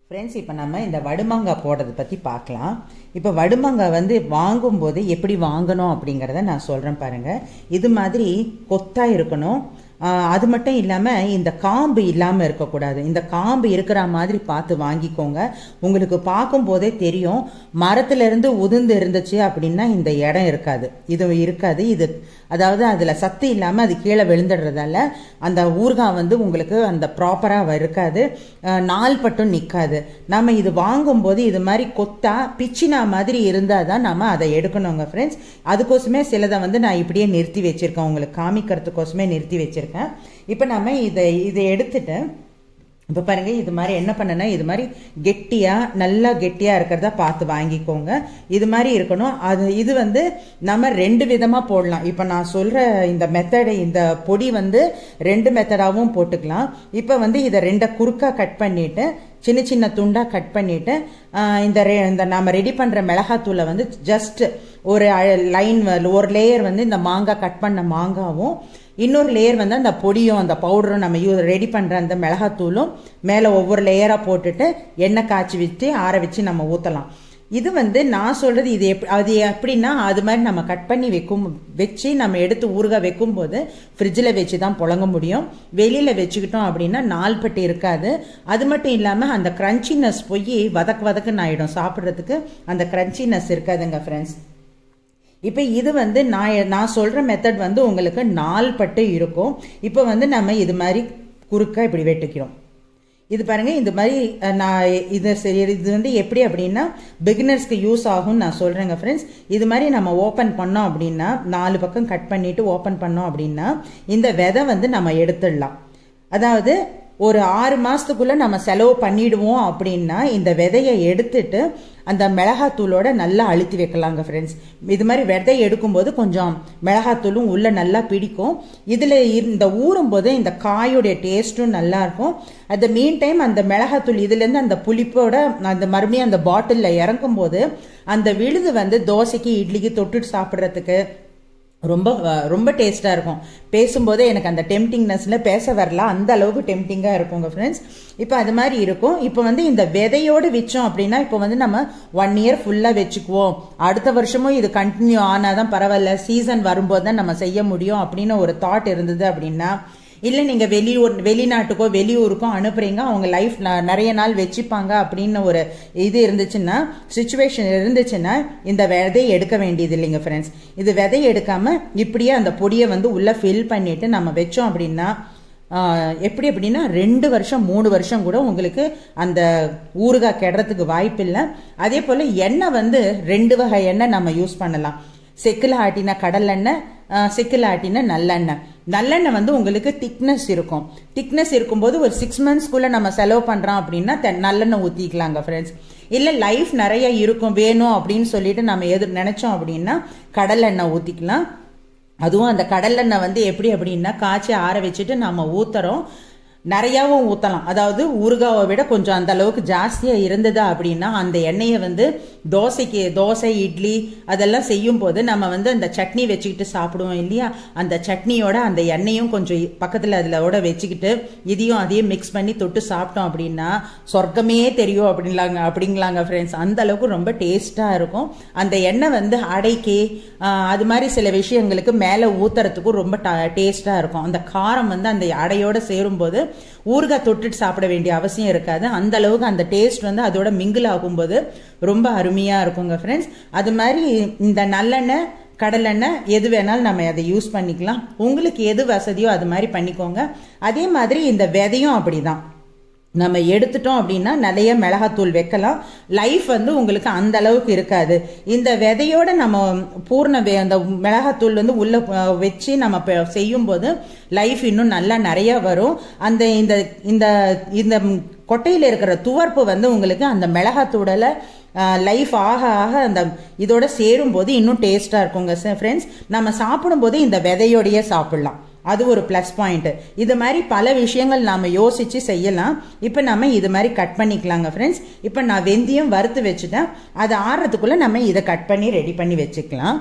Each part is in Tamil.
ஃப்ரெண்ட்ஸ் இப்போ நம்ம இந்த வடுமாங்காய் போடுறதை பற்றி பார்க்கலாம் இப்போ வடுமாங்காய் வந்து வாங்கும்போது எப்படி வாங்கணும் அப்படிங்கிறத நான் சொல்கிறேன் பாருங்கள் இது மாதிரி கொத்தா இருக்கணும் ஆஹ் அது மட்டும் இல்லாமல் இந்த காம்பு இல்லாமல் இருக்கக்கூடாது இந்த காம்பு இருக்கிற மாதிரி பார்த்து வாங்கிக்கோங்க உங்களுக்கு பார்க்கும்போதே தெரியும் மரத்துலேருந்து உதிர்ந்து இருந்துச்சு அப்படின்னா இந்த இடம் இருக்காது இது இருக்காது இது அதாவது அதில் சத்து இல்லாமல் அது கீழே விழுந்துடுறதால அந்த ஊறுகாய் வந்து உங்களுக்கு அந்த ப்ராப்பராக இருக்காது ஆஹ் நாள் பட்டும் நிற்காது நம்ம இது வாங்கும்போது இது மாதிரி கொத்தா பிச்சினா மாதிரி இருந்தால் தான் நம்ம அதை எடுக்கணுங்க ஃப்ரெண்ட்ஸ் அதுக்கோசமே சிலதை வந்து நான் இப்படியே நிறுத்தி வச்சுருக்கேன் உங்களுக்கு காமிக்கிறதுக்கோசமே நிறுத்தி வச்சுருக்கேன் இப்போ நம்ம இதை இதை எடுத்துட்டு இப்போ பாருங்க இது மாதிரி என்ன பண்ணனா இது மாதிரி கெட்டியா நல்லா கெட்டியா இருக்கிறதா பார்த்து வாங்கிக்கோங்க இது மாதிரி இருக்கணும் அது இது வந்து நம்ம ரெண்டு விதமா போடலாம் இப்போ நான் சொல்ற இந்த மெத்தடு இந்த பொடி வந்து ரெண்டு மெத்தடாவும் போட்டுக்கலாம் இப்போ வந்து இதை ரெண்டை குறுக்கா கட் பண்ணிட்டு சின்ன சின்ன துண்டா கட் பண்ணிட்டு ஆஹ் இந்த ரெ- இந்த நாம ரெடி பண்ற மிளகாத்தூளை வந்து ஜஸ்ட் ஒரு லைன் ஒரு லேயர் வந்து இந்த மாங்காய் கட் பண்ண மாங்காவும் இன்னொரு லேயர் வந்து அந்த பொடியும் அந்த பவுடரும் நம்ம யூ ரெடி பண்ணுற அந்த மிளகாத்தூளும் மேலே ஒவ்வொரு லேயராக போட்டுட்டு எண்ணெய் காய்ச்சி வச்சு ஆற வச்சு நம்ம ஊற்றலாம் இது வந்து நான் சொல்றது இது எப் அது எப்படின்னா அது மாதிரி நம்ம கட் பண்ணி வைக்கும் வச்சு நம்ம எடுத்து ஊறுகாய் வைக்கும்போது ஃப்ரிட்ஜில் வச்சு தான் புழங்க முடியும் வெளியில் வச்சுக்கிட்டோம் அப்படின்னா நாள்பட்டு இருக்காது அது மட்டும் இல்லாமல் அந்த கிரன்ச்சினஸ் போய் வதக்கு வதக்குன்னு ஆயிடும் சாப்பிட்றதுக்கு அந்த கிரன்ச்சினஸ் இருக்காதுங்க ஃப்ரெண்ட்ஸ் இப்போ இது வந்து நான் நான் சொல்கிற மெத்தட் வந்து உங்களுக்கு நாள் பட்டு இருக்கும் இப்போ வந்து நம்ம இது மாதிரி குறுக்கா இப்படி வெட்டிக்கிறோம் இது பாருங்க இந்த மாதிரி அஹ், நான் இது சரி இது வந்து எப்படி அப்படின்னா பிகினர்ஸ்க்கு யூஸ் ஆகும்னு நான் சொல்றேங்க ஃப்ரெண்ட்ஸ் இது மாதிரி நம்ம ஓப்பன் பண்ணோம் அப்படின்னா நாலு பக்கம் கட் பண்ணிட்டு ஓப்பன் பண்ணோம் அப்படின்னா இந்த விதை வந்து நம்ம எடுத்துடலாம் அதாவது ஒரு ஆறு மாசத்துக்குள்ள நம்ம செலவு பண்ணிடுவோம் அப்படின்னா இந்த விதையை எடுத்துட்டு அந்த மிளகாத்தூளோட நல்லா அழுத்தி வைக்கலாங்க ஃப்ரெண்ட்ஸ் இது மாதிரி விதை எடுக்கும்போது கொஞ்சம் மிளகாத்தூளும் உள்ள நல்லா பிடிக்கும் இதுல இந்த ஊறும் போது இந்த காயோடைய டேஸ்ட்டும் நல்லா இருக்கும் அட் த மீன் டைம் அந்த மிளகாத்தூள் இதுல இருந்து அந்த புளிப்போட அந்த மறுபடியும் அந்த பாட்டில்ல இறக்கும் போது அந்த விழுது வந்து தோசைக்கு இட்லிக்கு தொட்டுட்டு சாப்பிட்றதுக்கு ரொம்ப அஹ், ரொம்ப டேஸ்டா இருக்கும் பேசும்போதே எனக்கு அந்த டெம்டிங்னஸ்ல பேச வரல அந்த அளவுக்கு டெம்டிங்கா இருக்குங்க ஃப்ரெண்ட்ஸ் இப்போ அது மாதிரி இருக்கும் இப்போ வந்து இந்த விதையோடு வச்சோம் அப்படின்னா இப்போ வந்து நம்ம ஒன் இயர் ஃபுல்லா வச்சுக்குவோம் அடுத்த வருஷமும் இது கண்டினியூ ஆனாதான் பரவாயில்ல சீசன் வரும்போது தான் நம்ம செய்ய முடியும் அப்படின்னு ஒரு தாட் இருந்தது அப்படின்னா இல்லை நீங்கள் வெளியூர் வெளிநாட்டுக்கோ வெளியூருக்கோ அனுப்புறீங்க அவங்க லைஃப் நிறைய நாள் வச்சுப்பாங்க அப்படின்னு ஒரு இது இருந்துச்சுன்னா சுச்சுவேஷன் இருந்துச்சுன்னா இந்த விதையை எடுக்க வேண்டியது இல்லைங்க ஃப்ரெண்ட்ஸ் இது விதையை எடுக்காம இப்படியே அந்த பொடியை வந்து உள்ள ஃபில் பண்ணிட்டு நம்ம வச்சோம் அப்படின்னா ஆஹ், எப்படி அப்படின்னா ரெண்டு வருஷம் மூணு வருஷம் கூட உங்களுக்கு அந்த ஊறுகாய் கெடுறதுக்கு வாய்ப்பு இல்லை அதே போல் எண்ணெய் வந்து ரெண்டு வகை எண்ணெய் நம்ம யூஸ் பண்ணலாம் செக்கில் ஆட்டின கடலெண்ணெய் ஆஹ், செக்கில் ஆட்டின நல்லெண்ணெய் நல்லெண்ணெய் வந்து உங்களுக்கு திக்னஸ் இருக்கும் திக்னஸ் இருக்கும்போது ஒரு சிக்ஸ் மந்த்ஸ்க்குள்ள நம்ம செலவு பண்றோம் அப்படின்னா தெ- நல்லெண்ணெய் ஊத்திக்கலாங்க ஃப்ரெண்ட்ஸ் இல்ல லைஃப் நிறைய இருக்கும் வேணும் அப்படின்னு சொல்லிட்டு நம்ம எது நினைச்சோம் அப்படின்னா கடலெண்ணெய் ஊத்திக்கலாம் அதுவும் அந்த கடலெண்ணெய் வந்து எப்படி அப்படின்னா காய்ச்சி ஆற வச்சுட்டு நம்ம ஊத்துறோம் நிறையாவும் ஊற்றலாம் அதாவது ஊறுகாவை விட கொஞ்சம் அந்த அளவுக்கு ஜாஸ்தியாக இருந்தது அப்படின்னா அந்த எண்ணெயை வந்து தோசைக்கு தோசை இட்லி அதெல்லாம் செய்யும் போது நம்ம வந்து அந்த சட்னி வச்சுக்கிட்டு சாப்பிடுவோம் இல்லையா அந்த சட்னியோட அந்த எண்ணெயும் கொஞ்சம் பக்கத்தில் அதிலோட வச்சுக்கிட்டு இதையும் அதையும் மிக்ஸ் பண்ணி தொட்டு சாப்பிட்டோம் அப்படின்னா சொர்க்கமே தெரியும் அப்படிங்களாங்க அப்படிங்களாங்க ஃப்ரெண்ட்ஸ் அந்த அளவுக்கு ரொம்ப டேஸ்ட்டாக இருக்கும் அந்த எண்ணெய் வந்து அடைக்கு ஆஹ், அது மாதிரி சில விஷயங்களுக்கு மேலே ஊத்துறதுக்கும் ரொம்ப டேஸ்ட்டாக இருக்கும் அந்த காரம் வந்து அந்த அடையோட சேரும்போது ஊறுகாய் தொட்டுட்டு சாப்பிட வேண்டிய அவசியம் இருக்காது அந்த அளவுக்கு அந்த டேஸ்ட் வந்து அதோட மிங்கிள் ஆகும்போது ரொம்ப அருமையா இருக்குங்க ஃப்ரெண்ட்ஸ் அது மாதிரி இந்த நல்லெண்ணெய் கடலெண்ணெய் எது வேணாலும் நம்ம அதை யூஸ் பண்ணிக்கலாம் உங்களுக்கு எது வசதியோ அது மாதிரி பண்ணிக்கோங்க அதே மாதிரி இந்த விதையும் அப்படிதான் நம்ம எடுத்துட்டோம் அப்படின்னா நிறைய மிளகாத்தூள் வைக்கலாம் லைஃப் வந்து உங்களுக்கு அந்த அளவுக்கு இருக்காது இந்த விதையோட நம்ம பூர்ண வே- அந்த மிளகாத்தூள் வந்து உள்ள அஹ், வச்சு நம்ம ப- செய்யும்போது லைஃப் இன்னும் நல்லா நிறைய வரும் அந்த இந்த இந்த இந்த கொட்டையில் இருக்கிற துவர்ப்பு வந்து உங்களுக்கு அந்த மிளகாத்தூடல லைஃப் ஆக ஆக அந்த இதோட சேரும்போது இன்னும் டேஸ்டா இருக்குங்க ஃப்ரெண்ட்ஸ் நம்ம சாப்பிடும்போது இந்த விதையோடயே சாப்பிடலாம் அது ஒரு ப்ளஸ் பாயிண்ட் இது மாதிரி பல விஷயங்கள் நாம யோசிச்சு செய்யலாம் இப்போ நம்ம இது மாதிரி கட் பண்ணிக்கலாங்க ஃப்ரெண்ட்ஸ் இப்போ நான் வெந்தயம் வறுத்து வச்சுட்டேன் அது ஆறுறதுக்குள்ள நம்ம இதை கட் பண்ணி ரெடி பண்ணி வச்சுக்கலாம்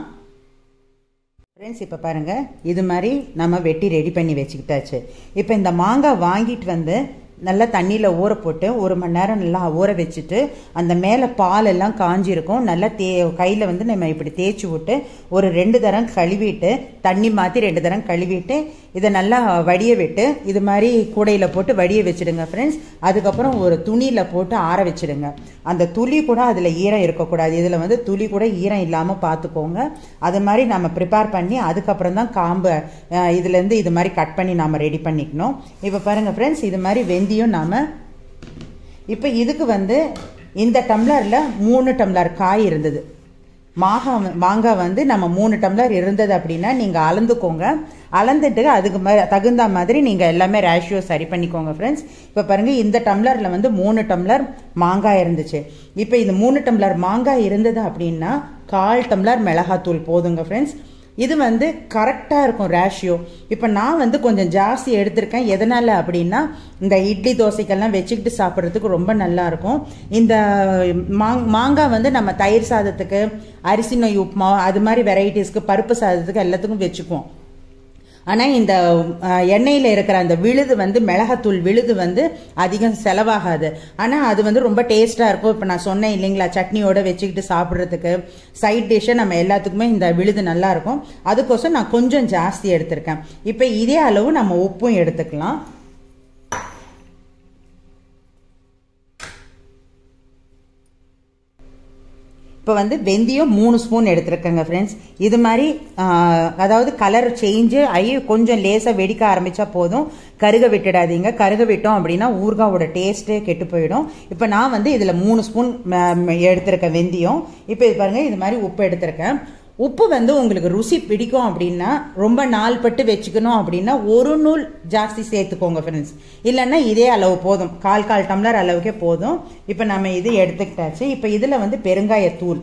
ஃப்ரெண்ட்ஸ் இப்போ பாருங்க இது மாதிரி நம்ம வெட்டி ரெடி பண்ணி வச்சுக்கிட்டாச்சு இப்போ இந்த மாங்காய் வாங்கிட்டு வந்து நல்லா தண்ணியில் ஊற போட்டு ஒரு மணி நேரம் நல்லா ஊற வச்சுட்டு அந்த மேலே பால் எல்லாம் காஞ்சிருக்கும் நல்லா தே கையில் வந்து நம்ம இப்படி தேய்ச்சி விட்டு ஒரு ரெண்டு தரம் கழுவிட்டு தண்ணி மாற்றி ரெண்டு தரம் கழுவிட்டு இதை நல்லா வடிய விட்டு இது மாதிரி கூடையில் போட்டு வடிய வச்சிடுங்க ஃப்ரெண்ட்ஸ் அதுக்கப்புறம் ஒரு துணியில் போட்டு ஆற வச்சிடுங்க அந்த துளி கூட அதில் ஈரம் இருக்கக்கூடாது இதில் வந்து துளி கூட ஈரம் இல்லாமல் பார்த்துக்கோங்க அது மாதிரி நம்ம ப்ரிப்பேர் பண்ணி அதுக்கப்புறம் தான் காம்பு அஹ், இதுலேருந்து இது மாதிரி கட் பண்ணி நாம் ரெடி பண்ணிக்கணும் இப்போ பாருங்கள் ஃப்ரெண்ட்ஸ் இது மாதிரி வெந்தயம் நாம் இப்போ இதுக்கு வந்து இந்த டம்ளரில் மூணு டம்ளர் காய் இருந்தது மாகா மாங்காய் வந்து நம்ம மூணு டம்ளர் இருந்தது அப்படின்னா நீங்கள் அளந்துக்கோங்க அளந்துட்டு அதுக்கு மே- தகுந்த மாதிரி நீங்கள் எல்லாமே ரேஷியோ சரி பண்ணிக்கோங்க ஃப்ரெண்ட்ஸ் இப்போ பாருங்கள் இந்த டம்ளரில் வந்து மூணு டம்ளர் மாங்காய் இருந்துச்சு இப்போ இது மூணு டம்ளர் மாங்காய் இருந்தது அப்படின்னா கால் டம்ளர் மிளகாத்தூள் போதுங்க ஃப்ரெண்ட்ஸ் இது வந்து கரெக்டாக இருக்கும் ரேஷியோ இப்போ நான் வந்து கொஞ்சம் ஜாஸ்தி எடுத்திருக்கேன் எதனால் அப்படின்னா இந்த இட்லி தோசைக்கெல்லாம் வச்சுக்கிட்டு சாப்பிட்றதுக்கு ரொம்ப நல்லா இருக்கும் இந்த மாங் மாங்காய் வந்து நம்ம தயிர் சாதத்துக்கு அரிசி நொய் உப்புமா அது மாதிரி வெரைட்டிஸ்க்கு பருப்பு சாதத்துக்கு எல்லாத்துக்கும் வச்சுக்குவோம் ஆனால் இந்த அஹ், எண்ணெயில் இருக்கிற அந்த விழுது வந்து மிளகாத்தூள் விழுது வந்து அதிகம் செலவாகாது ஆனால் அது வந்து ரொம்ப டேஸ்ட்டாக இருக்கும் இப்போ நான் சொன்னேன் இல்லைங்களா சட்னியோட வச்சுக்கிட்டு சாப்பிட்றதுக்கு சைட் டிஷ்ஷை நம்ம எல்லாத்துக்குமே இந்த விழுது நல்லா இருக்கும் அதுக்கோசம் நான் கொஞ்சம் ஜாஸ்தி எடுத்திருக்கேன் இப்போ இதே அளவு நம்ம உப்பும் எடுத்துக்கலாம் இப்போ வந்து வெந்தயம் மூணு ஸ்பூன் எடுத்துருக்கேங்க ஃப்ரெண்ட்ஸ் இது மாதிரி ஆஹ், அதாவது கலர் சேஞ்சு ஆகி கொஞ்சம் லேசாக வெடிக்க ஆரம்பிச்சா போதும் கருக விட்டுடாதீங்க கருக விட்டோம் அப்படின்னா ஊறுகாவோட டேஸ்ட்டே கெட்டு போயிடும் இப்போ நான் வந்து இதில் மூணு ஸ்பூன் எடுத்திருக்கேன் வெந்தயம் இப்போ இது பாருங்கள் இது மாதிரி உப்பு எடுத்திருக்கேன் உப்பு வந்து உங்களுக்கு ருசி பிடிக்கும் அப்படின்னா ரொம்ப நாள் பட்டு வச்சுக்கணும் அப்படின்னா ஒரு நூல் ஜாஸ்தி சேர்த்துக்கோங்க ஃப்ரெண்ட்ஸ் இல்லைன்னா இதே அளவு போதும் கால் கால் டம்ளர் அளவுக்கே போதும் இப்போ நம்ம இது எடுத்துக்கிட்டாச்சு இப்போ இதில் வந்து பெருங்காயத்தூள்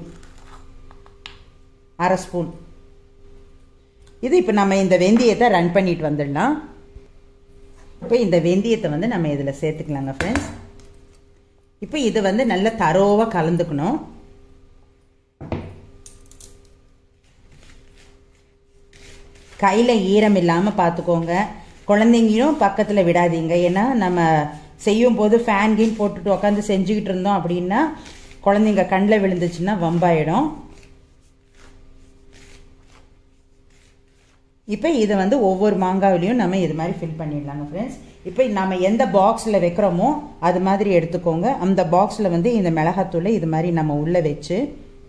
அரை ஸ்பூன் இது இப்போ நம்ம இந்த வெந்தயத்தை ரன் பண்ணிட்டு வந்துடலாம் இப்போ இந்த வெந்தயத்தை வந்து நம்ம இதில் சேர்த்துக்கலாங்க ஃப்ரெண்ட்ஸ் இப்போ இது வந்து நல்ல தரோவாக கலந்துக்கணும் கையில் ஈரம் இல்லாமல் பார்த்துக்கோங்க குழந்தைங்களையும் பக்கத்தில் விடாதீங்க ஏன்னா நம்ம செய்யும் போது ஃபேன் கீன் போட்டுட்டு உட்காந்து செஞ்சுக்கிட்டு இருந்தோம் அப்படின்னா குழந்தைங்க கண்ணில் விழுந்துச்சுன்னா வம்பாயிடும் இப்போ இதை வந்து ஒவ்வொரு மாங்காவிலையும் நம்ம இது மாதிரி ஃபில் பண்ணிடலாங்க ஃப்ரெண்ட்ஸ் இப்போ நம்ம எந்த பாக்ஸில் வைக்கிறோமோ அது மாதிரி எடுத்துக்கோங்க அந்த பாக்ஸில் வந்து இந்த மிளகாத்தூளை இது மாதிரி நம்ம உள்ளே வச்சு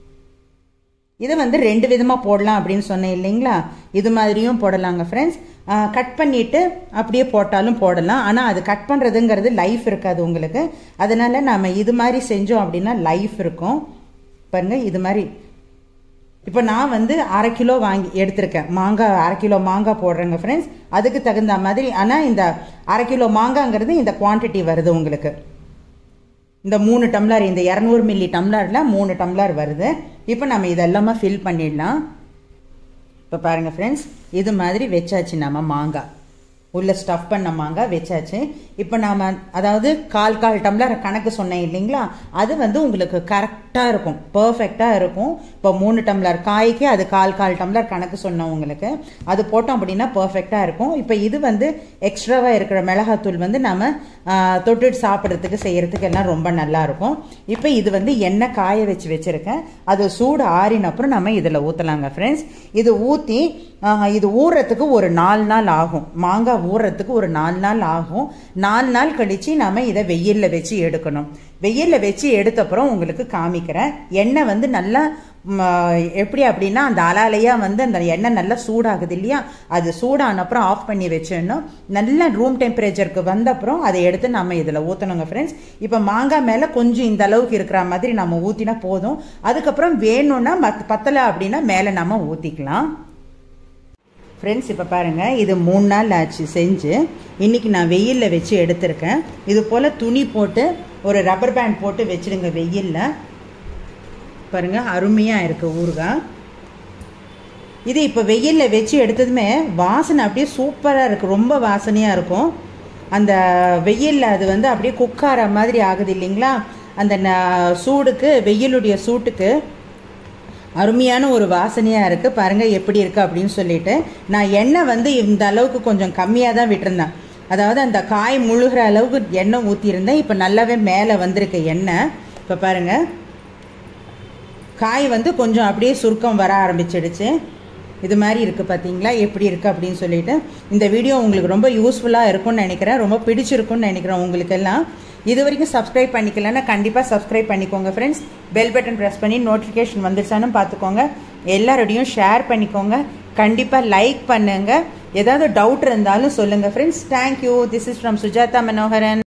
இதை வந்து ரெண்டு விதமாக போடலாம் அப்படின்னு சொன்னேன் இல்லைங்களா இது மாதிரியும் போடலாங்க ஃப்ரெண்ட்ஸ் கட் பண்ணிவிட்டு அப்படியே போட்டாலும் போடலாம் ஆனால் அது கட் பண்ணுறதுங்கிறது லைஃப் இருக்காது உங்களுக்கு அதனால நம்ம இது மாதிரி செஞ்சோம் அப்படின்னா லைஃப் இருக்கும் பாருங்கள் இது மாதிரி இப்போ நான் வந்து அரை கிலோ வாங்கி எடுத்திருக்கேன் மாங்காய் அரை கிலோ மாங்காய் போடுறேங்க ஃப்ரெண்ட்ஸ் அதுக்கு தகுந்த மாதிரி ஆனால் இந்த அரை கிலோ மாங்காங்கிறது இந்த குவான்டிட்டி வருது உங்களுக்கு இந்த மூணு டம்ளர் இந்த இரநூறு மில்லி டம்ளரில் மூணு டம்ளர் வருது இப்போ நம்ம இதெல்லாமே ஃபில் பண்ணிடலாம் இப்போ பாருங்கள் ஃப்ரெண்ட்ஸ் இது மாதிரி வச்சாச்சு நம்ம மாங்காய் உள்ள ஸ்டஃப் பண்ண மாங்காய் வச்சாச்சு இப்போ நாம் அதாவது கால் கால் டம்ளர் கணக்கு சொன்னேன் இல்லைங்களா அது வந்து உங்களுக்கு கரெக்டாக இருக்கும் பர்ஃபெக்டாக இருக்கும் இப்போ மூணு டம்ளர் காய்க்கு அது கால் கால் டம்ளர் கணக்கு சொன்னோம் உங்களுக்கு அது போட்டோம் அப்படின்னா பர்ஃபெக்டாக இருக்கும் இப்போ இது வந்து எக்ஸ்ட்ராவாக இருக்கிற மிளகாத்தூள் வந்து நம்ம தொட்டுட்டு சாப்பிட்றதுக்கு செய்யறதுக்கு எல்லாம் ரொம்ப நல்லா இருக்கும் இப்போ இது வந்து எண்ணெய் காய வச்சு வச்சுருக்கேன் அது சூடு ஆறின அப்புறம் நம்ம இதில் ஊற்றலாங்க ஃப்ரெண்ட்ஸ் இது ஊற்றி இது ஊறுறதுக்கு ஒரு நாலு நாள் ஆகும் மாங்காய் ஊறுறதுக்கு ஒரு நாலு நாள் ஆகும் நாலு நாள் கழித்து நம்ம இதை வெயிலில் வச்சு எடுக்கணும் வெயிலில் வச்சு எடுத்தப்புறம் உங்களுக்கு காமிக்கிறேன் எண்ணெய் வந்து நல்லா ம, எப்படி அப்படின்னா அந்த அலாலையாக வந்து அந்த எண்ணெய் நல்லா சூடாகுது இல்லையா அது சூடான அப்புறம் ஆஃப் பண்ணி வச்சிடணும் நல்லா ரூம் டெம்பரேச்சருக்கு வந்த அப்புறம் அதை எடுத்து நம்ம இதில் ஊற்றணுங்க ஃப்ரெண்ட்ஸ் இப்போ மாங்காய் மேலே கொஞ்சம் இந்த அளவுக்கு இருக்கிற மாதிரி நம்ம ஊற்றினா போதும் அதுக்கப்புறம் வேணும்னா மத் பத்தலை அப்படின்னா மேலே நம்ம ஊற்றிக்கலாம் ஃப்ரெண்ட்ஸ் இப்போ பாருங்கள் இது மூணு நாள் ஆச்சு செஞ்சு இன்றைக்கி நான் வெயிலில் வச்சு எடுத்திருக்கேன் இது போல் துணி போட்டு ஒரு ரப்பர் பேண்ட் போட்டு வச்சுருங்க வெயிலில் பாருங்கள் அருமையாக இருக்குது ஊறுகாய் இது இப்போ வெயிலில் வச்சு எடுத்ததுமே வாசனை அப்படியே சூப்பராக இருக்குது ரொம்ப வாசனையாக இருக்கும் அந்த வெயிலில் அது வந்து அப்படியே குக்கார மாதிரி ஆகுது இல்லைங்களா அந்த ந- சூடுக்கு வெயிலுடைய சூட்டுக்கு அருமையான ஒரு வாசனையாக இருக்குது பாருங்கள் எப்படி இருக்குது அப்படின்னு சொல்லிட்டு நான் எண்ணெய் வந்து இந்த அளவுக்கு கொஞ்சம் கம்மியாக தான் விட்டுருந்தேன் அதாவது அந்த காய் முழுகிற அளவுக்கு எண்ணெய் ஊற்றியிருந்தேன் இப்போ நல்லாவே மேலே வந்திருக்கு எண்ணெய் இப்போ பாருங்கள் காய் வந்து கொஞ்சம் அப்படியே சுருக்கம் வர ஆரம்பிச்சிடுச்சு இது மாதிரி இருக்குது பார்த்தீங்களா எப்படி இருக்குது அப்படின்னு சொல்லிட்டு இந்த வீடியோ உங்களுக்கு ரொம்ப யூஸ்ஃபுல்லாக இருக்கும்னு நினைக்கிறேன் ரொம்ப பிடிச்சிருக்கும்னு நினைக்கிறேன் உங்களுக்கெல்லாம் இது வரைக்கும் சப்ஸ்கிரைப் பண்ணிக்கலன்னா கண்டிப்பாக சப்ஸ்கிரைப் பண்ணிக்கோங்க ஃப்ரெண்ட்ஸ் பெல் பட்டன் ப்ரெஸ் பண்ணி நோட்டிஃபிகேஷன் வந்துருச்சான்னு பார்த்துக்கோங்க எல்லாரோடையும் ஷேர் பண்ணிக்கோங்க கண்டிப்பாக லைக் பண்ணுங்கள் ஏதாவது டவுட் இருந்தாலும் சொல்லுங்கள் friends thank you this is from Sujatha Manoharan